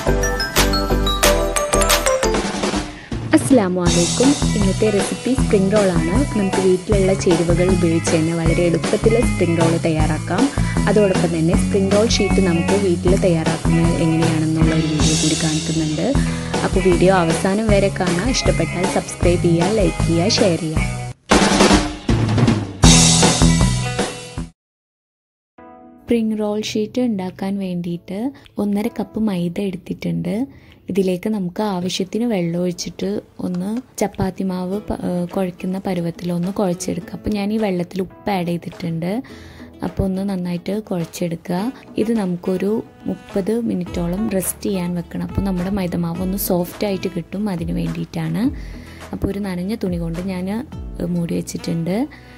അസ്സാമു അലൈക്കും ഇന്നത്തെ recipe spring റോളാണ് നമുക്ക് വീട്ടിലുള്ള ചേരുവകൾ ഉപയോഗിച്ച് തന്നെ വളരെ എളുപ്പത്തിൽ സ്പ്രിംഗ് റോൾ തയ്യാറാക്കാം അതോടൊപ്പം തന്നെ സ്പ്രിംഗ് റോൾ ഷീറ്റ് നമുക്ക് വീട്ടിൽ തയ്യാറാക്കുന്നത് എങ്ങനെയാണെന്നുള്ള ഒരു വീഡിയോ കൂടി കാണിക്കുന്നുണ്ട് അപ്പോൾ വീഡിയോ അവസാനം വരെ കാണാൻ ഇഷ്ടപ്പെട്ടാൽ സബ്സ്ക്രൈബ് ചെയ്യുക ലൈക്ക് ചെയ്യുക ഷെയർ ചെയ്യുക സ്പ്രിംഗ് റോൾ ഷീറ്റ് ഉണ്ടാക്കാൻ വേണ്ടിയിട്ട് ഒന്നര കപ്പ് മൈദ എടുത്തിട്ടുണ്ട് ഇതിലേക്ക് നമുക്ക് ആവശ്യത്തിന് വെള്ളം ഒഴിച്ചിട്ട് ഒന്ന് ചപ്പാത്തി മാവ് കുഴയ്ക്കുന്ന പരുവത്തിൽ ഒന്ന് കുഴച്ചെടുക്കുക അപ്പോൾ ഞാൻ ഈ വെള്ളത്തിൽ ഉപ്പ് ആഡ് ചെയ്തിട്ടുണ്ട് അപ്പോൾ ഒന്ന് നന്നായിട്ട് കുഴച്ചെടുക്കുക ഇത് നമുക്കൊരു മുപ്പത് മിനിറ്റോളം റെസ്റ്റ് ചെയ്യാൻ വെക്കണം അപ്പോൾ നമ്മുടെ മൈദമാവ് ഒന്ന് സോഫ്റ്റ് ആയിട്ട് കിട്ടും അതിന് വേണ്ടിയിട്ടാണ് അപ്പോൾ ഒരു നനഞ്ഞ തുണി കൊണ്ട് ഞാൻ മൂടി വെച്ചിട്ടുണ്ട്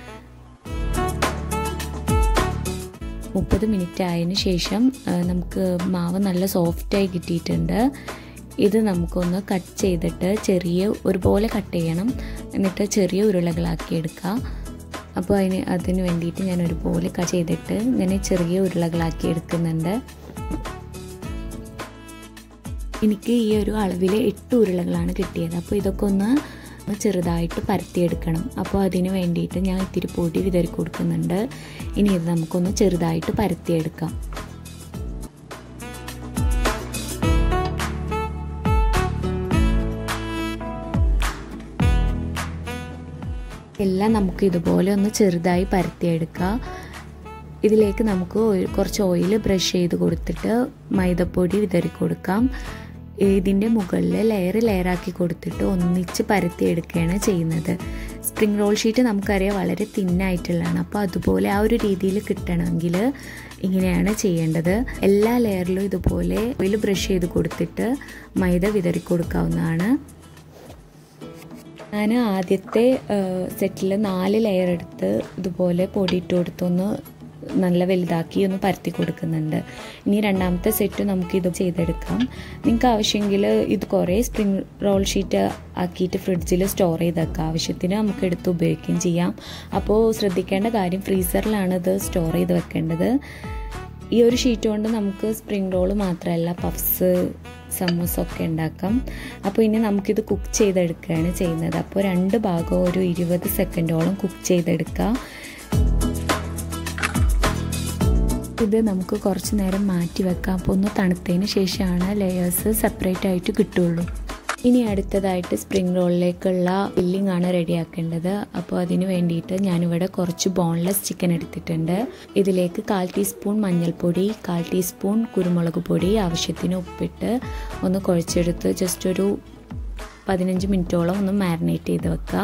മുപ്പത് മിനിറ്റ് ആയതിന് ശേഷം നമുക്ക് മാവ് നല്ല സോഫ്റ്റായി കിട്ടിയിട്ടുണ്ട് ഇത് നമുക്കൊന്ന് കട്ട് ചെയ്തിട്ട് ചെറിയ ഒരുപോലെ കട്ട് ചെയ്യണം എന്നിട്ട് ചെറിയ ഉരുളകളാക്കി എടുക്കുക അപ്പോൾ അതിന് അതിന് വേണ്ടിയിട്ട് ഞാൻ ഒരുപോലെ കട്ട് ചെയ്തിട്ട് ഇങ്ങനെ ചെറിയ ഉരുളകളാക്കി എടുക്കുന്നുണ്ട് എനിക്ക് ഈ ഒരു അളവിൽ എട്ട് ഉരുളകളാണ് കിട്ടിയത് അപ്പോൾ ഇതൊക്കെ ഒന്ന് ചെറുതായിട്ട് പരത്തിയെടുക്കണം അപ്പോൾ അതിന് വേണ്ടിയിട്ട് ഞാൻ ഇത്തിരി പൊടി വിതറി കൊടുക്കുന്നുണ്ട് ഇനി ഇത് നമുക്കൊന്ന് ചെറുതായിട്ട് പരത്തിയെടുക്കാം എല്ലാം നമുക്ക് ഇതുപോലെ ഒന്ന് ചെറുതായി പരത്തിയെടുക്കാം ഇതിലേക്ക് നമുക്ക് കുറച്ച് ഓയിൽ ബ്രഷ് ചെയ്ത് കൊടുത്തിട്ട് മൈദപ്പൊടി വിതറി കൊടുക്കാം ഇതിൻ്റെ മുകളിൽ ലെയർ ലെയറാക്കി കൊടുത്തിട്ട് ഒന്നിച്ച് പരത്തിയെടുക്കുകയാണ് ചെയ്യുന്നത് സ്പ്രിംഗ് റോൾ ഷീറ്റ് നമുക്കറിയാം വളരെ തിന്നായിട്ടുള്ളതാണ് അപ്പോൾ അതുപോലെ ആ ഒരു രീതിയിൽ കിട്ടണമെങ്കിൽ ഇങ്ങനെയാണ് ചെയ്യേണ്ടത് എല്ലാ ലെയറിലും ഇതുപോലെ ഓയിൽ ബ്രഷ് ചെയ്ത് കൊടുത്തിട്ട് മൈദ വിതറി കൊടുക്കാവുന്നതാണ് ഞാൻ ആദ്യത്തെ സെറ്റിൽ നാല് ലെയർ എടുത്ത് ഇതുപോലെ പൊടിയിട്ട് കൊടുത്തൊന്ന് നല്ല വലുതാക്കി ഒന്ന് പരത്തി കൊടുക്കുന്നുണ്ട് ഇനി രണ്ടാമത്തെ സെറ്റ് നമുക്ക് ഇത് ചെയ്തെടുക്കാം നിങ്ങൾക്ക് ആവശ്യമെങ്കിൽ ഇത് കുറേ സ്പ്രിംഗ് റോൾ ഷീറ്റ് ആക്കിയിട്ട് ഫ്രിഡ്ജിൽ സ്റ്റോർ ചെയ്ത് വെക്കാം ആവശ്യത്തിന് നമുക്ക് എടുത്ത് ഉപയോഗിക്കുകയും ചെയ്യാം അപ്പോൾ ശ്രദ്ധിക്കേണ്ട കാര്യം ഫ്രീസറിലാണ് ഇത് സ്റ്റോർ ചെയ്ത് വെക്കേണ്ടത് ഈ ഒരു ഷീറ്റ് കൊണ്ട് നമുക്ക് സ്പ്രിംഗ് റോൾ മാത്രമല്ല പഫ്സ് സമൂസ ഒക്കെ ഉണ്ടാക്കാം അപ്പോൾ ഇനി നമുക്കിത് കുക്ക് ചെയ്തെടുക്കുകയാണ് ചെയ്യുന്നത് അപ്പോൾ രണ്ട് ഭാഗവും ഒരു ഇരുപത് സെക്കൻഡോളം കുക്ക് ചെയ്തെടുക്കുക ഇത് നമുക്ക് കുറച്ച് നേരം മാറ്റി വെക്കാം അപ്പോൾ ഒന്ന് തണുത്തതിന് ശേഷമാണ് ലെയേഴ്സ് സെപ്പറേറ്റ് ആയിട്ട് കിട്ടുള്ളൂ ഇനി അടുത്തതായിട്ട് സ്പ്രിംഗ് റോളിലേക്കുള്ള ഫില്ലിംഗ് ആണ് റെഡിയാക്കേണ്ടത് അപ്പോൾ അതിന് വേണ്ടിയിട്ട് ഞാനിവിടെ കുറച്ച് ബോൺലെസ് ചിക്കൻ എടുത്തിട്ടുണ്ട് ഇതിലേക്ക് കാൽ ടീസ്പൂൺ മഞ്ഞൾപ്പൊടി കാൽ ടീസ്പൂൺ കുരുമുളക് പൊടി ആവശ്യത്തിന് ഉപ്പിട്ട് ഒന്ന് കുഴച്ചെടുത്ത് ജസ്റ്റ് ഒരു പതിനഞ്ച് മിനിറ്റോളം ഒന്ന് മാരിനേറ്റ് ചെയ്ത് വെക്കുക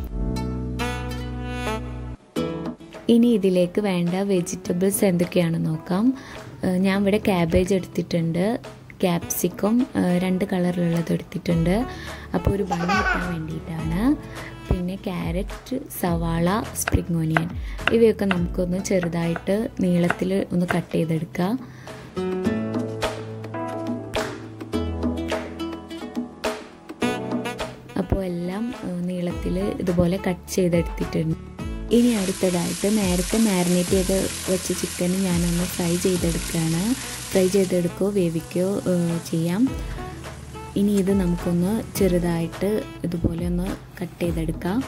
ഇനി ഇതിലേക്ക് വേണ്ട വെജിറ്റബിൾസ് എന്തൊക്കെയാണെന്ന് നോക്കാം ഞാൻ ഇവിടെ ക്യാബേജ് എടുത്തിട്ടുണ്ട് ക്യാപ്സിക്കം രണ്ട് കളറിലുള്ളത് എടുത്തിട്ടുണ്ട് അപ്പോൾ ഒരു ഭംഗി കിട്ടാൻ വേണ്ടിയിട്ടാണ് പിന്നെ ക്യാരറ്റ് സവാള സ്പ്രിംഗ് ഓനിയൻ ഇവയൊക്കെ നമുക്കൊന്ന് ചെറുതായിട്ട് നീളത്തിൽ ഒന്ന് കട്ട് ചെയ്തെടുക്കാം അപ്പോൾ എല്ലാം നീളത്തിൽ ഇതുപോലെ കട്ട് ചെയ്തെടുത്തിട്ടുണ്ട് ഇനി അടുത്തതായിട്ട് നേരത്തെ മാരിനേറ്റ് ചെയ്ത് വെച്ച ചിക്കൻ ഞാനൊന്ന് ഫ്രൈ ചെയ്തെടുക്കുകയാണ് ഫ്രൈ ചെയ്തെടുക്കുകയോ വേവിക്കുകയോ ചെയ്യാം ഇനി ഇത് നമുക്കൊന്ന് ചെറുതായിട്ട് ഇതുപോലെ ഒന്ന് കട്ട് ചെയ്തെടുക്കാം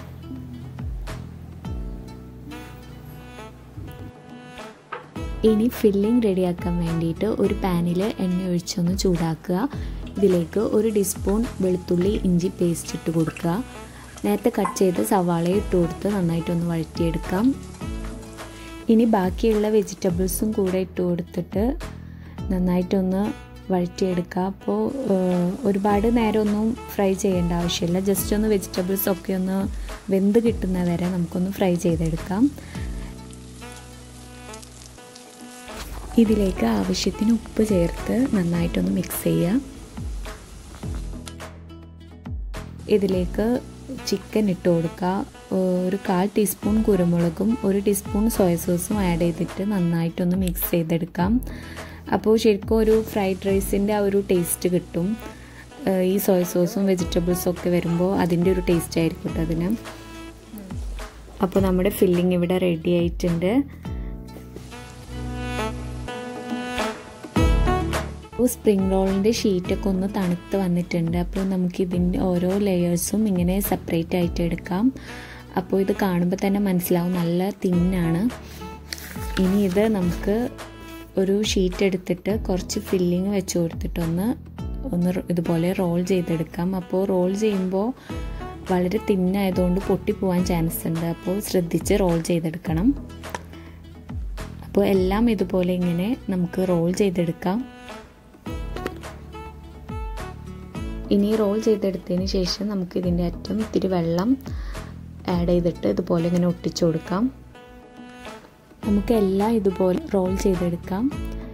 ഇനി ഫില്ലിംഗ് റെഡിയാക്കാൻ വേണ്ടിയിട്ട് ഒരു പാനിൽ എണ്ണ ഒഴിച്ചൊന്ന് ചൂടാക്കുക ഇതിലേക്ക് ഒരു ടീസ്പൂൺ വെളുത്തുള്ളി ഇഞ്ചി പേസ്റ്റ് ഇട്ട് കൊടുക്കുക നേരത്തെ കട്ട് ചെയ്ത് സവാള ഇട്ട് കൊടുത്ത് നന്നായിട്ടൊന്ന് വഴറ്റിയെടുക്കാം ഇനി ബാക്കിയുള്ള വെജിറ്റബിൾസും കൂടെ ഇട്ട് കൊടുത്തിട്ട് നന്നായിട്ടൊന്ന് വഴറ്റിയെടുക്കുക അപ്പോൾ ഒരുപാട് നേരമൊന്നും ഫ്രൈ ചെയ്യേണ്ട ആവശ്യമില്ല ജസ്റ്റ് ഒന്ന് വെജിറ്റബിൾസ് ഒക്കെ ഒന്ന് വെന്ത് കിട്ടുന്ന വരെ നമുക്കൊന്ന് ഫ്രൈ ചെയ്തെടുക്കാം ഇതിലേക്ക് ആവശ്യത്തിന് ഉപ്പ് ചേർത്ത് നന്നായിട്ടൊന്ന് മിക്സ് ചെയ്യുക ഇതിലേക്ക് ചിക്കൻ ഇട്ട് കൊടുക്കുക ഒരു കാൽ ടീസ്പൂൺ കുരുമുളകും ഒരു ടീസ്പൂൺ സോയ സോസും ആഡ് ചെയ്തിട്ട് നന്നായിട്ടൊന്ന് മിക്സ് ചെയ്തെടുക്കാം അപ്പോൾ ശരിക്കും ഒരു ഫ്രൈഡ് റൈസിൻ്റെ ആ ഒരു ടേസ്റ്റ് കിട്ടും ഈ സോയ സോസും വെജിറ്റബിൾസും ഒക്കെ വരുമ്പോൾ അതിൻ്റെ ഒരു ടേസ്റ്റ് ആയിരിക്കും അതിന് അപ്പോൾ നമ്മുടെ ഫില്ലിംഗ് ഇവിടെ റെഡി ആയിട്ടുണ്ട് സ്പ്രിംഗ് റോളിൻ്റെ ഷീറ്റൊക്കെ ഒന്ന് തണുത്ത് വന്നിട്ടുണ്ട് അപ്പോൾ നമുക്ക് ഇതിൻ്റെ ഓരോ ലെയേഴ്സും ഇങ്ങനെ സെപ്പറേറ്റ് ആയിട്ട് എടുക്കാം അപ്പോൾ ഇത് കാണുമ്പോൾ തന്നെ മനസ്സിലാവും നല്ല തിന്നാണ് ഇനി ഇത് നമുക്ക് ഒരു ഷീറ്റ് എടുത്തിട്ട് കുറച്ച് ഫില്ലിങ് വെച്ച് കൊടുത്തിട്ടൊന്ന് ഒന്ന് ഇതുപോലെ റോൾ ചെയ്തെടുക്കാം അപ്പോൾ റോൾ ചെയ്യുമ്പോൾ വളരെ തിന്നായതുകൊണ്ട് പൊട്ടിപ്പോവാൻ ചാൻസ് ഉണ്ട് അപ്പോൾ ശ്രദ്ധിച്ച് റോൾ ചെയ്തെടുക്കണം അപ്പോൾ എല്ലാം ഇതുപോലെ ഇങ്ങനെ നമുക്ക് റോൾ ചെയ്തെടുക്കാം ഇനി റോൾ ചെയ്തെടുത്തതിന് ശേഷം നമുക്ക് ഇതിൻ്റെ അറ്റം ഇത്തിരി വെള്ളം ആഡ് ചെയ്തിട്ട് ഇതുപോലെ ഇങ്ങനെ ഒട്ടിച്ചു കൊടുക്കാം നമുക്ക് എല്ലാം ഇതുപോലെ റോൾ ചെയ്തെടുക്കാം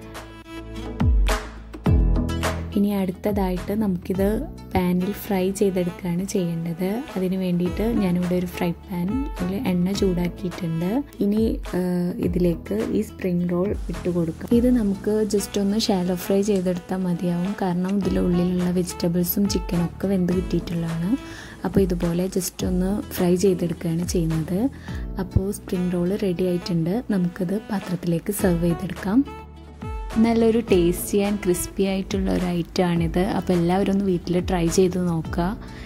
ഇനി അടുത്തതായിട്ട് നമുക്കിത് പാനിൽ ഫ്രൈ ചെയ്തെടുക്കുകയാണ് ചെയ്യേണ്ടത് അതിന് വേണ്ടിയിട്ട് ഞാനിവിടെ ഒരു ഫ്രൈ പാൻ അതിൽ എണ്ണ ചൂടാക്കിയിട്ടുണ്ട് ഇനി ഇതിലേക്ക് ഈ സ്പ്രിംഗ് റോൾ ഇട്ട് കൊടുക്കാം ഇത് നമുക്ക് ജസ്റ്റ് ഒന്ന് ഷാലോ ഫ്രൈ ചെയ്തെടുത്താൽ മതിയാവും കാരണം ഇതിലുള്ളിലുള്ള വെജിറ്റബിൾസും ചിക്കനും ഒക്കെ വെന്ത് കിട്ടിയിട്ടുള്ളതാണ് അപ്പോൾ ഇതുപോലെ ജസ്റ്റ് ഒന്ന് ഫ്രൈ ചെയ്തെടുക്കുകയാണ് ചെയ്യുന്നത് അപ്പോൾ സ്പ്രിംഗ് റോൾ റെഡി ആയിട്ടുണ്ട് നമുക്കത് പാത്രത്തിലേക്ക് സെർവ് ചെയ്തെടുക്കാം നല്ലൊരു ടേസ്റ്റി ആൻഡ് ക്രിസ്പി ആയിട്ടുള്ള ഒരു ഐറ്റമാണിത് അപ്പോൾ എല്ലാവരും ഒന്ന് വീട്ടിൽ ട്രൈ ചെയ്ത് നോക്കുക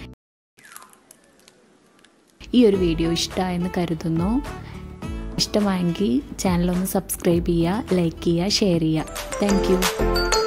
ഈ ഒരു വീഡിയോ ഇഷ്ടമായെന്ന് കരുതുന്നു ഇഷ്ടമായെങ്കിൽ ചാനലൊന്ന് സബ്സ്ക്രൈബ് ചെയ്യുക ലൈക്ക് ചെയ്യുക ഷെയർ ചെയ്യുക താങ്ക്